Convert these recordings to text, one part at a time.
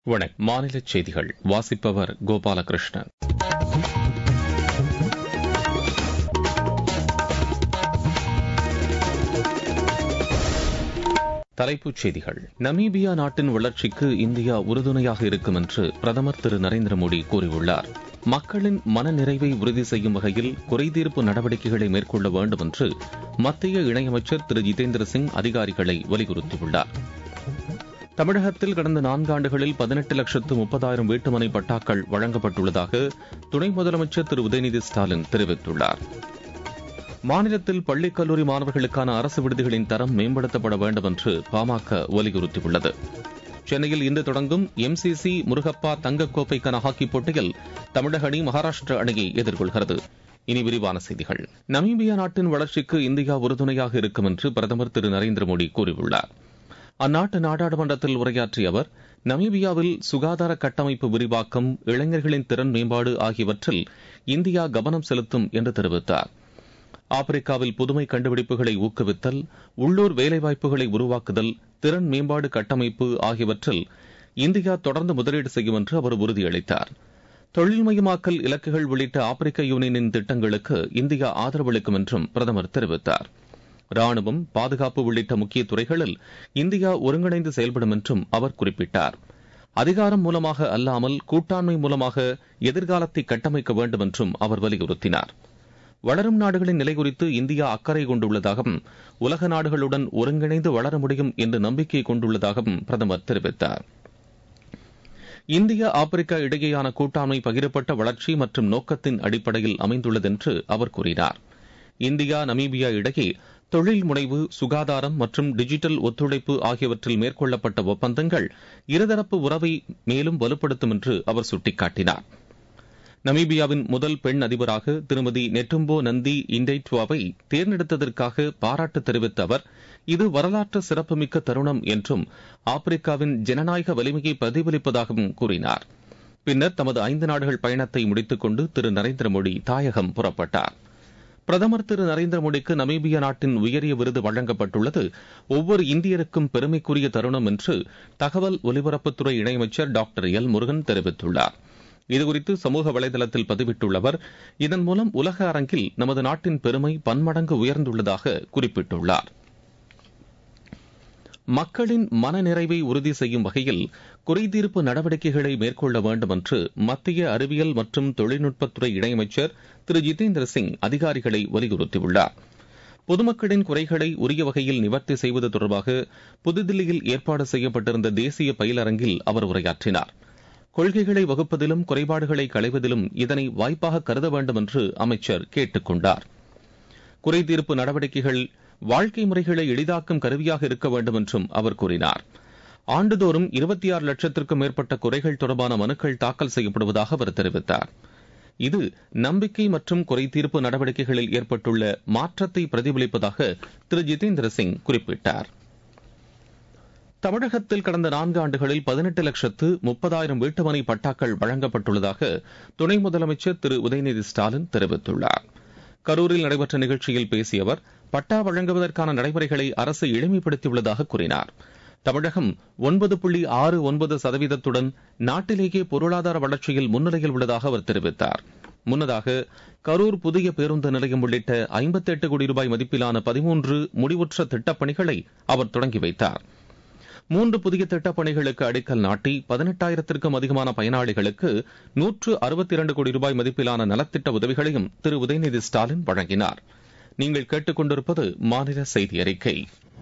வணக்கம் மாநிலச் செய்திகள் வாசிப்பவர் கோபாலகிருஷ்ணன் தலைப்புச் செய்திகள் நமீபியா நாட்டின் வளர்ச்சிக்கு இந்தியா உறுதுணையாக இருக்கும் என்று பிரதமர் திரு நரேந்திர மோடி கூறியுள்ளார் மக்களின் மனநிறைவை உறுதி செய்யும் வகையில் குறைதீர்ப்பு நடவடிக்கைகளை மேற்கொள்ள வேண்டும் என்று மத்திய இணையமைச்சர் திரு ஜிதேந்திர சிங் அதிகாரிகளை வலியுறுத்தியுள்ளார் தமிழகத்தில் கடந்த நான்காண்டுகளில் பதினெட்டு லட்சத்து முப்பதாயிரம் வீட்டுமனை பட்டாக்கள் வழங்கப்பட்டுள்ளதாக துணை முதலமைச்சர் திரு உதயநிதி ஸ்டாலின் தெரிவித்துள்ளார் மாநிலத்தில் பள்ளிக் கல்லூரி மாணவர்களுக்கான அரசு விடுதிகளின் தரம் மேம்படுத்தப்பட வேண்டும் என்று பாமக வலியுறுத்தியுள்ளது சென்னையில் இன்று தொடங்கும் எம்சிசி முருகப்பா தங்கக்கோப்பைக்கான ஹாக்கி போட்டியில் தமிழக அணி மகாராஷ்டிரா அணியை எதிர்கொள்கிறது இனி விரிவான செய்திகள் நமீபியா நாட்டின் வளர்ச்சிக்கு இந்தியா உறுதுணையாக இருக்கும் என்று பிரதமர் திரு நரேந்திர மோடி கூறியுள்ளார் அந்நாட்டு நாடாளுமன்றத்தில் உரையாற்றிய அவர் நமீபியாவில் சுகாதார கட்டமைப்பு விரிவாக்கம் இளைஞர்களின் திறன் மேம்பாடு ஆகியவற்றில் இந்தியா கவனம் செலுத்தும் என்று தெரிவித்தார் ஆப்பிரிக்காவில் புதுமை கண்டுபிடிப்புகளை ஊக்குவித்தல் உள்ளூர் வேலைவாய்ப்புகளை உருவாக்குதல் திறன் மேம்பாடு கட்டமைப்பு ஆகியவற்றில் இந்தியா தொடர்ந்து முதலீடு செய்யும் என்று அவர் உறுதியளித்தார் தொழில்மயமாக்கல் இலக்குகள் உள்ளிட்ட ஆப்பிரிக்க யூனியனின் திட்டங்களுக்கு இந்தியா ஆதரவளிக்கும் என்றும் பிரதமர் தெரிவித்தார் ராணுவம் பாதுகாப்பு உள்ளிட்ட முக்கிய துறைகளில் இந்தியா ஒருங்கிணைந்து செயல்படும் என்றும் அவர் குறிப்பிட்டார் அதிகாரம் மூலமாக அல்லாமல் கூட்டாண்மை மூலமாக எதிர்காலத்தை கட்டமைக்க வேண்டும் என்றும் அவர் வலியுறுத்தினார் வளரும் நாடுகளின் நிலை குறித்து இந்தியா அக்கறை கொண்டுள்ளதாகவும் உலக நாடுகளுடன் ஒருங்கிணைந்து வளர முடியும் என்று நம்பிக்கை கொண்டுள்ளதாகவும் பிரதமர் தெரிவித்தார் இந்தியா ஆப்பிரிக்கா இடையேயான கூட்டாண்மை பகிரப்பட்ட வளர்ச்சி மற்றும் நோக்கத்தின் அடிப்படையில் அமைந்துள்ளது என்று அவர் கூறினார் இந்தியா நமீபியா இடையே தொழில் முனைவு சுகாதாரம் மற்றும் டிஜிட்டல் ஒத்துழைப்பு ஆகியவற்றில் மேற்கொள்ளப்பட்ட ஒப்பந்தங்கள் இருதரப்பு உறவை மேலும் வலுப்படுத்தும் என்று அவர் சுட்டிக்காட்டினார் நமீபியாவின் முதல் பெண் அதிபராக திருமதி நெட்டும்போ நந்தி இண்டைட்வாவை தேர்ந்தெடுத்ததற்காக பாராட்டு தெரிவித்த அவர் இது வரலாற்று சிறப்புமிக்க தருணம் என்றும் ஆப்பிரிக்காவின் ஜனநாயக வலிமையை பிரதிபலிப்பதாகவும் கூறினார் பின்னர் தமது ஐந்து நாடுகள் பயணத்தை முடித்துக் கொண்டு திரு நரேந்திர மோடி தாயகம் புறப்பட்டார் பிரதமர் திரு நரேந்திர மோடிக்கு நமீபியா நாட்டின் உயரிய விருது வழங்கப்பட்டுள்ளது ஒவ்வொரு இந்தியருக்கும் பெருமைக்குரிய தருணம் என்று தகவல் ஒலிபரப்புத்துறை இணையமைச்சர் டாக்டர் எல் முருகன் தெரிவித்துள்ளார் இதுகுறித்து சமூக வலைதளத்தில் பதிவிட்டுள்ள அவர் இதன் மூலம் உலக அரங்கில் நமது நாட்டின் பெருமை பன்மடங்கு உயர்ந்துள்ளதாக குறிப்பிட்டுள்ளார் மக்களின் மனநிறைவை உறுதி செய்யும் வகையில் குறைதீர்ப்பு நடவடிக்கைகளை மேற்கொள்ள வேண்டும் என்று மத்திய அறிவியல் மற்றும் தொழில்நுட்பத்துறை இணையமைச்சர் திரு ஜிதேந்திர சிங் அதிகாரிகளை வலியுறுத்தியுள்ளார் பொதுமக்களின் குறைகளை உரிய வகையில் நிவர்த்தி செய்வது தொடர்பாக புதுதில்லியில் ஏற்பாடு செய்யப்பட்டிருந்த தேசிய பயிலரங்கில் அவர் உரையாற்றினார் கொள்கைகளை வகுப்பதிலும் குறைபாடுகளை களைவதிலும் இதனை வாய்ப்பாக கருத வேண்டும் என்று அமைச்சர் கேட்டுக் கொண்டார் குறைதீர்ப்பு நடவடிக்கைகள் வாழ்க்கை முறைகளை எளிதாக்கும் கருவியாக இருக்க வேண்டும் என்றும் அவர் கூறினார் ஆண்டுதோறும் இருபத்தி ஆறு லட்சத்திற்கும் மேற்பட்ட குறைகள் தொடர்பான மனுக்கள் தாக்கல் செய்யப்படுவதாக அவர் தெரிவித்தார் இது நம்பிக்கை மற்றும் குறைதீர்ப்பு நடவடிக்கைகளில் ஏற்பட்டுள்ள மாற்றத்தை பிரதிபலிப்பதாக திரு ஜிதேந்திர சிங் குறிப்பிட்டார் தமிழகத்தில் கடந்த நான்கு ஆண்டுகளில் பதினெட்டு லட்சத்து முப்பதாயிரம் வீட்டுமனை பட்டாக்கள் வழங்கப்பட்டுள்ளதாக துணை முதலமைச்சர் திரு உதயநிதி ஸ்டாலின் தெரிவித்துள்ளார் கரூரில் நடைபெற்ற நிகழ்ச்சியில் பேசிய அவர் பட்டா வழங்குவதற்கான நடைமுறைகளை அரசு எளிமைப்படுத்தியுள்ளதாக கூறினார் தமிழகம் ஒன்பது புள்ளி ஆறு ஒன்பது சதவீதத்துடன் நாட்டிலேயே பொருளாதார வளர்ச்சியில் முன்னிலையில் உள்ளதாக அவர் தெரிவித்தார் முன்னதாக கரூர் புதிய பேருந்து நிலையம் உள்ளிட்ட ஐம்பத்தி எட்டு கோடி ரூபாய் மதிப்பிலான பதிமூன்று முடிவுற்ற திட்டப்பணிகளை அவர் தொடங்கி வைத்தார் மூன்று புதிய திட்டப் பணிகளுக்கு அடிக்கல் நாட்டி பதினெட்டாயிரத்திற்கும் அதிகமான பயனாளிகளுக்கு நூற்று அறுபத்தி இரண்டு கோடி ரூபாய் மதிப்பிலான நலத்திட்ட உதவிகளையும் திரு உதயநிதி ஸ்டாலின் வழங்கினார் நீங்கள் கேட்டுக்கொண்டிருப்பது மாநில செய்தி அறிக்கை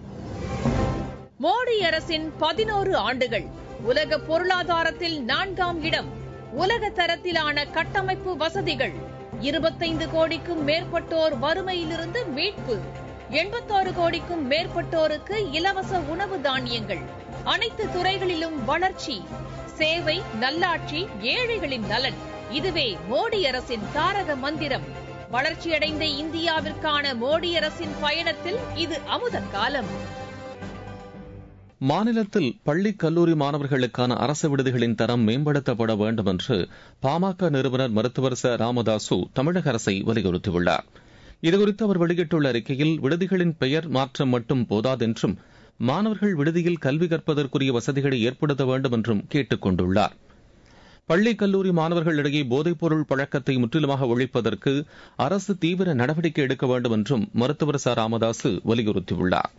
மோடி அரசின் பதினோரு ஆண்டுகள் உலக பொருளாதாரத்தில் நான்காம் இடம் உலக தரத்திலான கட்டமைப்பு வசதிகள் இருபத்தைந்து கோடிக்கும் மேற்பட்டோர் வறுமையிலிருந்து மீட்பு எண்பத்தாறு கோடிக்கும் மேற்பட்டோருக்கு இலவச உணவு தானியங்கள் அனைத்து துறைகளிலும் வளர்ச்சி சேவை நல்லாட்சி ஏழைகளின் நலன் இதுவே மோடி அரசின் தாரக மந்திரம் வளர்ச்சியடைந்த இந்தியாவிற்கான மோடி அரசின் பயணத்தில் இது அமுத காலம் மாநிலத்தில் பள்ளி கல்லூரி மாணவர்களுக்கான அரசு விடுதிகளின் தரம் மேம்படுத்தப்பட வேண்டும் என்று பாமக நிறுவனர் மருத்துவர் ச ராமதாசு தமிழக அரசை வலியுறுத்தியுள்ளார் இதுகுறித்து அவர் வெளியிட்டுள்ள அறிக்கையில் விடுதிகளின் பெயர் மாற்றம் மட்டும் போதாதென்றும் மாணவர்கள் விடுதியில் கல்வி கற்பதற்குரிய வசதிகளை ஏற்படுத்த வேண்டும் என்றும் கேட்டுக் கொண்டுள்ளார் பள்ளி கல்லூரி மாணவர்களிடையே போதைப்பொருள் பழக்கத்தை முற்றிலுமாக ஒழிப்பதற்கு அரசு தீவிர நடவடிக்கை எடுக்க வேண்டும் என்றும் மருத்துவர் ச ராமதாசு வலியுறுத்தியுள்ளார்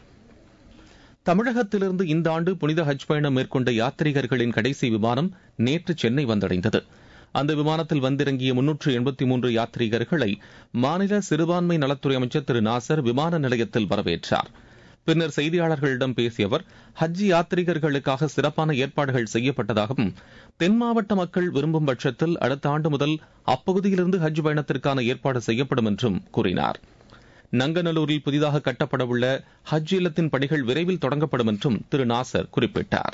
தமிழகத்திலிருந்து இந்த ஆண்டு புனித ஹஜ் பயணம் மேற்கொண்ட யாத்ரீகர்களின் கடைசி விமானம் நேற்று சென்னை வந்தடைந்தது அந்த விமானத்தில் வந்திறங்கிய முன்னூற்று எண்பத்தி மூன்று யாத்ரீகர்களை மாநில சிறுபான்மை நலத்துறை அமைச்சர் திரு நாசர் விமான நிலையத்தில் வரவேற்றார் பின்னர் செய்தியாளர்களிடம் பேசிய அவர் ஹஜ் யாத்ரீகர்களுக்காக சிறப்பான ஏற்பாடுகள் செய்யப்பட்டதாகவும் தென் மாவட்ட மக்கள் விரும்பும் பட்சத்தில் அடுத்த ஆண்டு முதல் அப்பகுதியிலிருந்து ஹஜ் பயணத்திற்கான ஏற்பாடு செய்யப்படும் என்றும் கூறினார் நங்கநல்லூரில் புதிதாக கட்டப்படவுள்ள ஹஜ் இல்லத்தின் பணிகள் விரைவில் தொடங்கப்படும் என்றும் திரு நாசர் குறிப்பிட்டார்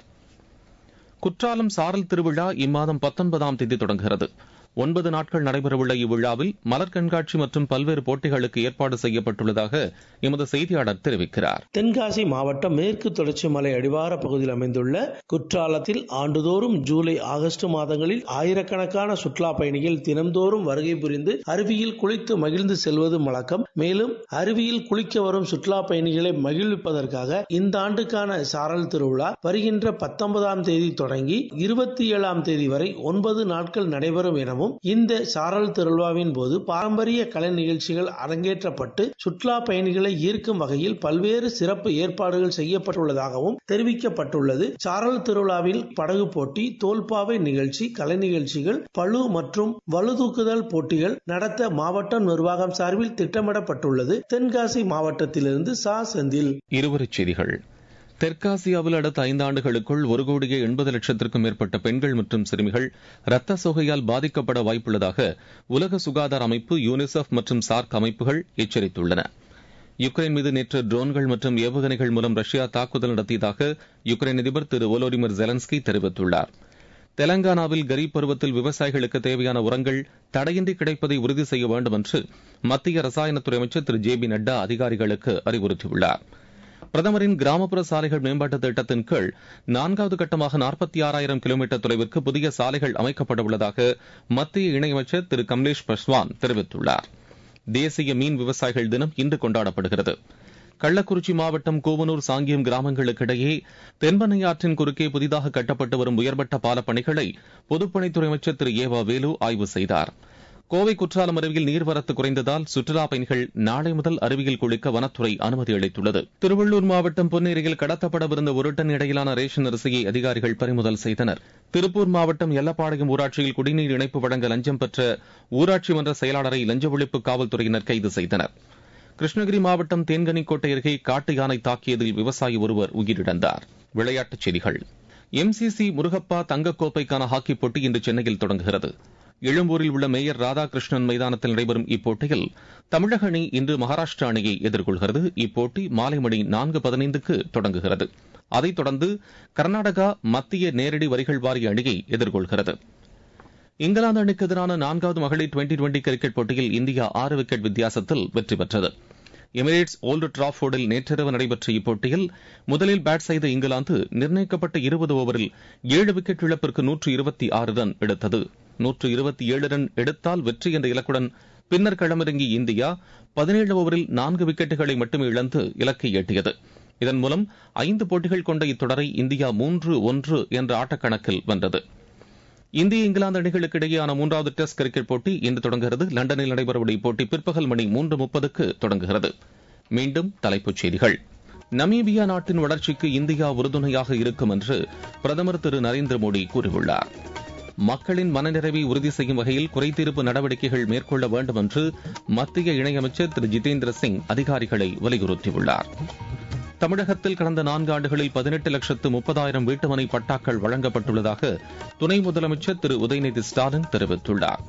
குற்றாலம் சாரல் திருவிழா இம்மாதம் பத்தொன்பதாம் தேதி தொடங்குகிறது ஒன்பது நாட்கள் நடைபெறவுள்ள இவ்விழாவில் மலர் கண்காட்சி மற்றும் பல்வேறு போட்டிகளுக்கு ஏற்பாடு செய்யப்பட்டுள்ளதாக எமது செய்தியாளர் தெரிவிக்கிறார் தென்காசி மாவட்டம் மேற்கு தொடர்ச்சி மலை அடிவார பகுதியில் அமைந்துள்ள குற்றாலத்தில் ஆண்டுதோறும் ஜூலை ஆகஸ்ட் மாதங்களில் ஆயிரக்கணக்கான சுற்றுலா பயணிகள் தினந்தோறும் வருகை புரிந்து அருவியில் குளித்து மகிழ்ந்து செல்வது வழக்கம் மேலும் அருவியில் குளிக்க வரும் சுற்றுலா பயணிகளை மகிழ்விப்பதற்காக இந்த ஆண்டுக்கான சாரல் திருவிழா வருகின்ற பத்தொன்பதாம் தேதி தொடங்கி இருபத்தி ஏழாம் தேதி வரை ஒன்பது நாட்கள் நடைபெறும் எனவும் இந்த சாரல் திருவிழாவின் போது பாரம்பரிய கலை நிகழ்ச்சிகள் அரங்கேற்றப்பட்டு சுற்றுலா பயணிகளை ஈர்க்கும் வகையில் பல்வேறு சிறப்பு ஏற்பாடுகள் செய்யப்பட்டுள்ளதாகவும் தெரிவிக்கப்பட்டுள்ளது சாரல் திருவிழாவில் படகு போட்டி தோல்பாவை நிகழ்ச்சி கலை நிகழ்ச்சிகள் பழு மற்றும் வலுதூக்குதல் போட்டிகள் நடத்த மாவட்ட நிர்வாகம் சார்பில் திட்டமிடப்பட்டுள்ளது தென்காசி மாவட்டத்திலிருந்து சா செந்தில் இருவரிச் செய்திகள் தெற்காசியாவில் அடுத்த ஐந்தாண்டுகளுக்குள் ஒரு கோடியே எண்பது லட்சத்திற்கும் மேற்பட்ட பெண்கள் மற்றும் சிறுமிகள் ரத்த சோகையால் பாதிக்கப்பட வாய்ப்புள்ளதாக உலக சுகாதார அமைப்பு யூனிசெஃப் மற்றும் சார்க் அமைப்புகள் எச்சரித்துள்ளன யுக்ரைன் மீது நேற்று ட்ரோன்கள் மற்றும் ஏவுகணைகள் மூலம் ரஷ்யா தாக்குதல் நடத்தியதாக யுக்ரைன் அதிபர் திரு ஒலோடிமிர் ஜெலன்ஸ்கி தெரிவித்துள்ளார் தெலங்கானாவில் கரீப் பருவத்தில் விவசாயிகளுக்கு தேவையான உரங்கள் தடையின்றி கிடைப்பதை உறுதி செய்ய வேண்டும் என்று மத்திய ரசாயனத்துறை அமைச்சர் திரு ஜே பி நட்டா அதிகாரிகளுக்கு அறிவுறுத்தியுள்ளார் பிரதமரின் கிராமப்புற சாலைகள் மேம்பாட்டு திட்டத்தின் கீழ் நான்காவது கட்டமாக நாற்பத்தி ஆறாயிரம் கிலோமீட்டர் தொலைவிற்கு புதிய சாலைகள் அமைக்கப்பட உள்ளதாக மத்திய இணையமைச்சர் திரு கமலேஷ் பஸ்வான் தெரிவித்துள்ளார் தேசிய மீன் விவசாயிகள் தினம் இன்று கொண்டாடப்படுகிறது கள்ளக்குறிச்சி மாவட்டம் கோவனூர் சாங்கியம் கிராமங்களுக்கிடையே தென்பெண்ணை ஆற்றின் குறுக்கே புதிதாக கட்டப்பட்டு வரும் உயர்மட்ட பாலப் பணிகளை பொதுப்பணித்துறை அமைச்சர் திரு ஏவா வேலு ஆய்வு செய்தார் கோவை குற்றாலம் அருவியில் நீர்வரத்து குறைந்ததால் சுற்றுலா பயணிகள் நாளை முதல் அருவியில் குளிக்க வனத்துறை அனுமதி அளித்துள்ளது திருவள்ளூர் மாவட்டம் பொன்னேரியில் கடத்தப்படவிருந்த ஒரு டன் இடையிலான ரேஷன் அரிசியை அதிகாரிகள் பறிமுதல் செய்தனர் திருப்பூர் மாவட்டம் எல்லப்பாளையம் ஊராட்சியில் குடிநீர் இணைப்பு வழங்க லஞ்சம் பெற்ற ஊராட்சி மன்ற செயலாளரை லஞ்ச ஒழிப்பு காவல்துறையினர் கைது செய்தனர் கிருஷ்ணகிரி மாவட்டம் தேன்கனிக்கோட்டை அருகே காட்டு யானை தாக்கியதில் விவசாயி ஒருவர் உயிரிழந்தார் விளையாட்டுச் செய்திகள் எம்சிசி முருகப்பா தங்கக்கோப்பைக்கான ஹாக்கி போட்டி இன்று சென்னையில் தொடங்குகிறது எழும்பூரில் உள்ள மேயர் ராதாகிருஷ்ணன் மைதானத்தில் நடைபெறும் இப்போட்டியில் தமிழக அணி இன்று மகாராஷ்டிரா அணியை எதிர்கொள்கிறது இப்போட்டி மாலை மணி நான்கு பதினைந்துக்கு தொடங்குகிறது அதைத் தொடர்ந்து கர்நாடகா மத்திய நேரடி வரிகள் வாரிய அணியை எதிர்கொள்கிறது இங்கிலாந்து அணிக்கு எதிரான நான்காவது மகளிர் டுவெண்டி டுவெண்டி கிரிக்கெட் போட்டியில் இந்தியா ஆறு விக்கெட் வித்தியாசத்தில் வெற்றி பெற்றது எமிரேட்ஸ் ஓல்டு டிராஃபோர்டில் நேற்றிரவு நடைபெற்ற இப்போட்டியில் முதலில் பேட் செய்த இங்கிலாந்து நிர்ணயிக்கப்பட்ட இருபது ஓவரில் ஏழு விக்கெட் இழப்பிற்கு நூற்று இருபத்தி ஆறு ரன் எடுத்தது நூற்று இருபத்தி ஏழு ரன் எடுத்தால் வெற்றி என்ற இலக்குடன் பின்னர் களமிறங்கிய இந்தியா பதினேழு ஓவரில் நான்கு விக்கெட்டுகளை மட்டுமே இழந்து இலக்கை எட்டியது இதன் மூலம் ஐந்து போட்டிகள் கொண்ட இத்தொடரை இந்தியா மூன்று ஒன்று என்ற ஆட்டக்கணக்கில் வென்றது இந்திய இங்கிலாந்து அணிகளுக்கு இடையேயான மூன்றாவது டெஸ்ட் கிரிக்கெட் போட்டி இன்று தொடங்குகிறது லண்டனில் நடைபெறவுள்ள இப்போட்டி பிற்பகல் மணி மூன்று முப்பதுக்கு தொடங்குகிறது மீண்டும் தலைப்புச் செய்திகள் நமீபியா நாட்டின் வளர்ச்சிக்கு இந்தியா உறுதுணையாக இருக்கும் என்று பிரதமர் திரு நரேந்திர மோடி கூறியுள்ளார் மக்களின் மனநிறைவை உறுதி செய்யும் வகையில் குறைதீர்ப்பு நடவடிக்கைகள் மேற்கொள்ள வேண்டும் என்று மத்திய இணையமைச்சர் திரு ஜிதேந்திர சிங் அதிகாரிகளை வலியுறுத்தியுள்ளார் தமிழகத்தில் கடந்த நான்கு ஆண்டுகளில் பதினெட்டு லட்சத்து முப்பதாயிரம் வீட்டுமனை பட்டாக்கள் வழங்கப்பட்டுள்ளதாக துணை முதலமைச்சர் திரு உதயநிதி ஸ்டாலின் தெரிவித்துள்ளார்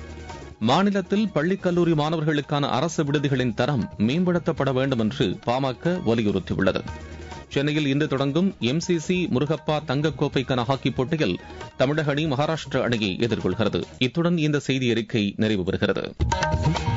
மாநிலத்தில் பள்ளிக் கல்லூரி மாணவர்களுக்கான அரசு விடுதிகளின் தரம் மேம்படுத்தப்பட வேண்டும் என்று பாமக வலியுறுத்தியுள்ளது சென்னையில் இன்று தொடங்கும் எம்சிசி முருகப்பா தங்கக்கோப்பைக்கான ஹாக்கி போட்டியில் தமிழக அணி மகாராஷ்டிரா அணியை எதிர்கொள்கிறது இத்துடன் இந்த செய்தி அறிக்கை நிறைவு பெறுகிறது